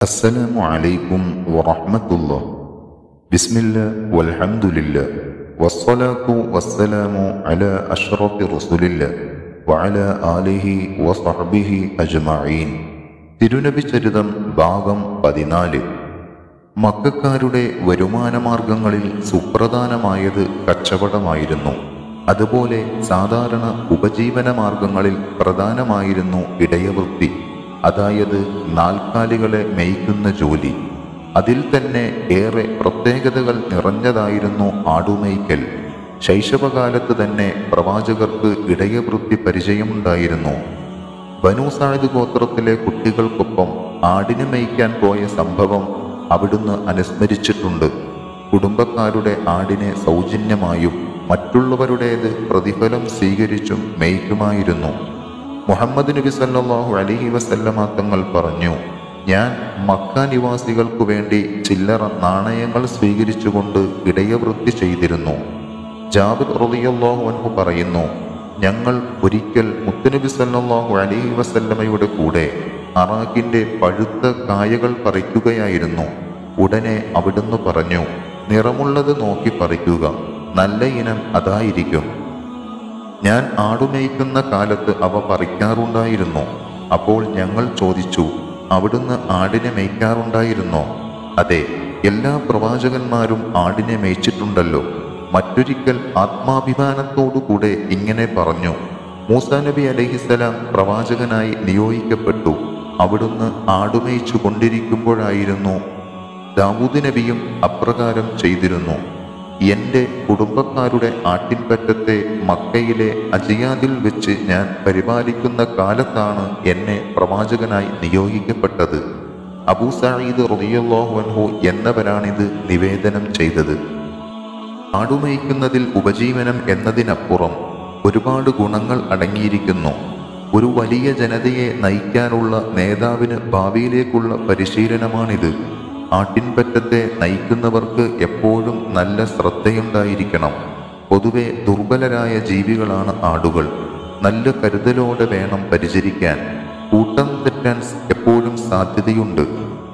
السلام عليكم ورحمة الله بسم الله والحمد لله والصلاة والسلام على أشرف رسول الله وعلى آله وصحبه أجمعين തിരുനബി ചരിതം ഭാഗം പതിനാല് മക്കാരുടെ വരുമാനമാർഗങ്ങളിൽ സുപ്രധാനമായത് കച്ചവടമായിരുന്നു അതുപോലെ സാധാരണ ഉപജീവന മാർഗങ്ങളിൽ പ്രധാനമായിരുന്നു ഇടയവൃത്തി അതായത് നാൽക്കാലികളെ മേയ്ക്കുന്ന ജോലി അതിൽ തന്നെ ഏറെ പ്രത്യേകതകൾ നിറഞ്ഞതായിരുന്നു ആടുമേയ്ക്കൽ ശൈശവകാലത്ത് തന്നെ പ്രവാചകർക്ക് ഇടയവൃത്തി പരിചയമുണ്ടായിരുന്നു ബനു സായിദ് ഗോത്രത്തിലെ കുട്ടികൾക്കൊപ്പം ആടിനെ മേയ്ക്കാൻ പോയ സംഭവം അവിടുന്ന് അനുസ്മരിച്ചിട്ടുണ്ട് കുടുംബക്കാരുടെ ആടിനെ സൗജന്യമായും മറ്റുള്ളവരുടേത് പ്രതിഫലം സ്വീകരിച്ചും മേയ്ക്കുമായിരുന്നു മുഹമ്മദ് നബി സല്ലല്ലാഹു അലൈഹി വസല്ലമ തങ്ങൾ പറഞ്ഞു ഞാൻ മക്ക നിവാസികൾക്കു വേണ്ടി ചില്ലറ നാണയങ്ങൾ സ്വീകരിച്ചുകൊണ്ട് ഇടയവൃത്തി ചെയ്തിരുന്നു ജാബിർ റളിയല്ലാഹു അൻഹു പറയുന്നു ഞങ്ങൾ ഒരിക്കൽ മുത്തുനബി സല്ലല്ലാഹു അലൈഹി വസല്ലമയുടെ കൂടെ അറാഖിന്റെ പഴുത്ത കായകൾ പറിക്കുകയായിരുന്നു ഉടനെ അവിടുന്ന് പറഞ്ഞു നിറമുള്ളത് നോക്കി പറിക്കുക നല്ല ഇനം അതായിരിക്കും ഞാൻ ആടുമേയ്ക്കുന്ന കാലത്ത് അവ പറിക്കാറുണ്ടായിരുന്നു അപ്പോൾ ഞങ്ങൾ ചോദിച്ചു അവിടുന്ന് ആടിനെ മേയ്ക്കാറുണ്ടായിരുന്നോ അതെ എല്ലാ പ്രവാചകന്മാരും ആടിനെ മേയ്ച്ചിട്ടുണ്ടല്ലോ മറ്റൊരിക്കൽ ആത്മാഭിമാനത്തോടുകൂടെ ഇങ്ങനെ പറഞ്ഞു മൂസാ നബി അലഹിസലാം പ്രവാചകനായി നിയോഗിക്കപ്പെട്ടു അവിടുന്ന് ആടുമേയിച്ചു കൊണ്ടിരിക്കുമ്പോഴായിരുന്നു ദാവൂദ് നബിയും അപ്രകാരം ചെയ്തിരുന്നു എൻ്റെ കുടുംബക്കാരുടെ ആട്ടിൻപറ്റത്തെ മക്കയിലെ അജിയാദിൽ വെച്ച് ഞാൻ പരിപാലിക്കുന്ന കാലത്താണ് എന്നെ പ്രവാചകനായി നിയോഗിക്കപ്പെട്ടത് അബൂ സഈദ് റളിയല്ലാഹു അൻഹു എന്നവരാണിത് നിവേദനം ചെയ്തത് ആടുമയിക്കുന്നതിൽ ഉപജീവനം എന്നതിനപ്പുറം ഒരുപാട് ഗുണങ്ങൾ അടങ്ങിയിരിക്കുന്നു ഒരു വലിയ ജനതയെ നയിക്കാനുള്ള നേതാവിന് ഭാവിയിലേക്കുള്ള പരിശീലനമാണിത് ആട്ടിൻപറ്റത്തെ നയിക്കുന്നവർക്ക് എപ്പോഴും നല്ല ശ്രദ്ധയുണ്ടായിരിക്കണം പൊതുവെ ദുർബലരായ ജീവികളാണ് ആടുകൾ നല്ല കരുതലോടെ വേണം പരിചരിക്കാൻ കൂട്ടം തെറ്റാൻ എപ്പോഴും സാധ്യതയുണ്ട്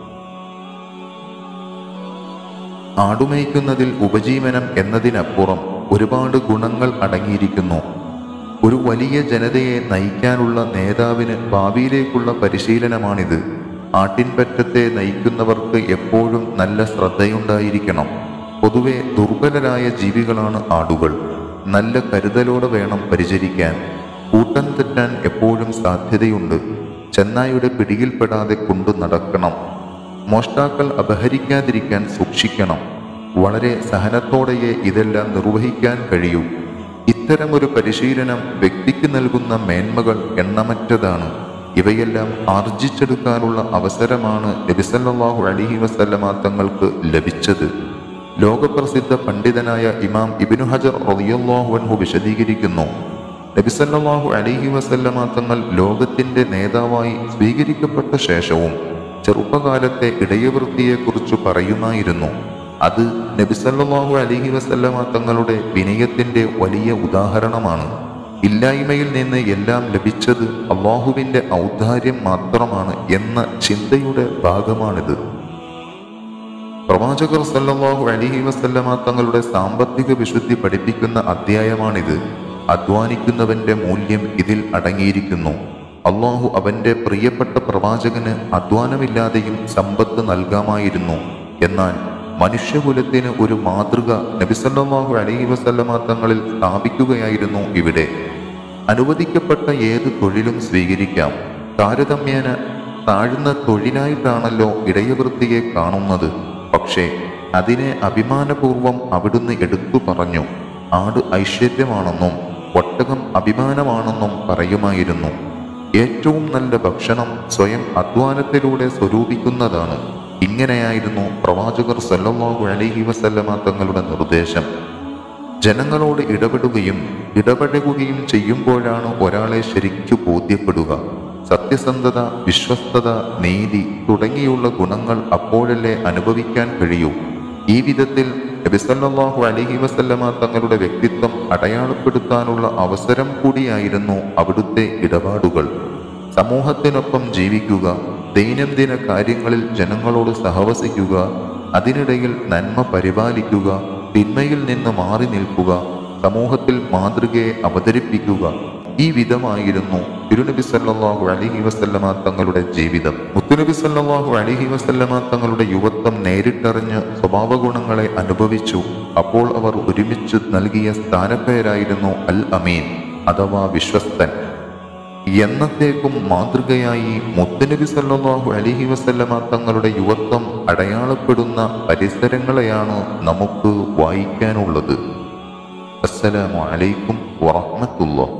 ആടുമേയ്ക്കുന്നതിൽ ഉപജീവനം എന്നതിനപ്പുറം ഒരുപാട് ഗുണങ്ങൾ അടങ്ങിയിരിക്കുന്നു ഒരു വലിയ ജനതയെ നയിക്കാനുള്ള നേതാവിന് ഭാവിയിലേക്കുള്ള പരിശീലനമാണിത് ആട്ടിൻപറ്റത്തെ നയിക്കുന്നവർക്ക് എപ്പോഴും നല്ല ശ്രദ്ധയുണ്ടായിരിക്കണം പൊതുവെ ദുർബലരായ ജീവികളാണ് ആടുകൾ നല്ല കരുതലോടെ വേണം പരിചരിക്കാൻ കൂട്ടം തെറ്റാൻ എപ്പോഴും സാധ്യതയുണ്ട് ചെന്നായുടെ പിടിയിൽപ്പെടാതെ കൊണ്ടു നടക്കണം മോഷ്ടാക്കൾ അപഹരിക്കാതിരിക്കാൻ സൂക്ഷിക്കണം വളരെ സഹനത്തോടെയേ ഇതെല്ലാം നിർവഹിക്കാൻ കഴിയൂ ഇത്തരമൊരു പരിശീലനം വ്യക്തിക്ക് നൽകുന്ന മേന്മകൾ എണ്ണമറ്റതാണ് ഇവയെല്ലാം ആർജിച്ചെടുക്കാനുള്ള അവസരമാണ് നബിസല്ലാഹു അലിഹി വസല്ലമ തങ്ങൾക്ക് ലഭിച്ചത് ലോകപ്രസിദ്ധ പണ്ഡിതനായ ഇമാം ഇബിനു ഹജർ റളിയല്ലാഹു അൻഹു വിശദീകരിക്കുന്നു നബിസല്ലാഹു അലിഹി വസല്ലമ തങ്ങൾ ലോകത്തിന്റെ നേതാവായി സ്വീകരിക്കപ്പെട്ട ശേഷവും ചെറുപ്പകാലത്തെ ഇടയവൃത്തിയെക്കുറിച്ച് പറയുമായിരുന്നു അത് നബിസല്ലാഹു അലിഹി വസല്ലമ തങ്ങളുടെ വിനയത്തിന്റെ വലിയ ഉദാഹരണമാണ് ഇല്ലായ്മയിൽ നിന്ന് എല്ലാം ലഭിച്ചത് അള്ളാഹുവിന്റെ ഔദാര്യം മാത്രമാണ് എന്ന ചിന്തയുടെ ഭാഗമാണിത് പ്രവാചകർ സല്ലല്ലാഹു അലിഹി വസല്ലമ തങ്ങളുടെ സാമ്പത്തിക വിശുദ്ധി പഠിപ്പിക്കുന്ന അധ്യായമാണിത് അധ്വാനിക്കുന്നവന്റെ മൂല്യം ഇതിൽ അടങ്ങിയിരിക്കുന്നു അള്ളാഹു അവന്റെ പ്രിയപ്പെട്ട പ്രവാചകന് അധ്വാനമില്ലാതെയും സമ്പത്ത് നൽകാമായിരുന്നു എന്നാൽ മനുഷ്യകുലത്തിന് ഒരു മാതൃക നബിസല്ലാഹു അലൈഹി വസല്ലമ തങ്ങളിൽ സ്ഥാപിക്കുകയായിരുന്നു ഇവിടെ അനുവദിക്കപ്പെട്ട ഏത് തൊഴിലും സ്വീകരിക്കാം താരതമ്യേന താഴ്ന്ന തൊഴിലായിട്ടാണല്ലോ ഇടയവൃത്തിയെ കാണുന്നത് പക്ഷേ അതിനെ അഭിമാനപൂർവം അവിടുന്ന് എടുത്തു പറഞ്ഞു ആട് ഐശ്വര്യമാണെന്നും ഒട്ടകം അഭിമാനമാണെന്നും പറയുമായിരുന്നു ഏറ്റവും നല്ല ഭക്ഷണം സ്വയം അധ്വാനത്തിലൂടെ സ്വരൂപിക്കുന്നതാണ് ഇങ്ങനെയായിരുന്നു പ്രവാചകർ സല്ലല്ലാഹു അലൈഹി വസല്ലമ തങ്ങളുടെ നിർദ്ദേശം ജനങ്ങളോട് ഇടപെടുകയും ഇടപഴകുകയും ചെയ്യുമ്പോഴാണ് ഒരാളെ ശരിക്കു ബോധ്യപ്പെടുക സത്യസന്ധത വിശ്വസ്തത നീതി തുടങ്ങിയുള്ള ഗുണങ്ങൾ അപ്പോഴല്ലേ അനുഭവിക്കാൻ കഴിയൂ ഈ വിധത്തിൽ നബിസല്ലാഹു അലഹി വസല്ലമ തങ്ങളുടെ വ്യക്തിത്വം അടയാളപ്പെടുത്താനുള്ള അവസരം കൂടിയായിരുന്നു അവിടുത്തെ ഇടപാടുകൾ സമൂഹത്തിനൊപ്പം ജീവിക്കുക ദൈനംദിന കാര്യങ്ങളിൽ ജനങ്ങളോട് സഹവസിക്കുക അതിനിടയിൽ നന്മ പരിപാലിക്കുക തിന്മയിൽ നിന്ന് മാറി നിൽക്കുക സമൂഹത്തിൽ മാതൃകയെ അവതരിപ്പിക്കുക ഈ വിധമായിരുന്നു തിരുനബി സല്ലല്ലാഹു അലൈഹി വസല്ലമ തങ്ങളുടെ ജീവിതം മുത്തുനബി സല്ലല്ലാഹു അലൈഹി വസല്ലമ തങ്ങളുടെ യുവത്വം നേരിട്ടറിഞ്ഞ് സ്വഭാവ ഗുണങ്ങളെ അനുഭവിച്ചു അപ്പോൾ അവർ ഒരുമിച്ച് നൽകിയ സ്ഥാനപ്പേരായിരുന്നു അൽ അമീൻ അഥവാ വിശ്വസ്തൻ എന്നത്തേക്കും മാതൃകയായി മുത്തുനബി സല്ലല്ലാഹു അലൈഹി വസല്ലമ തങ്ങളുടെ യുവത്വം അടയാളപ്പെടുന്ന പരിസരങ്ങളെയാണ് നമുക്ക് വായിക്കാനുള്ളത് അസ്സലാമു അലൈക്കും വറഹ്മത്തുള്ളാഹി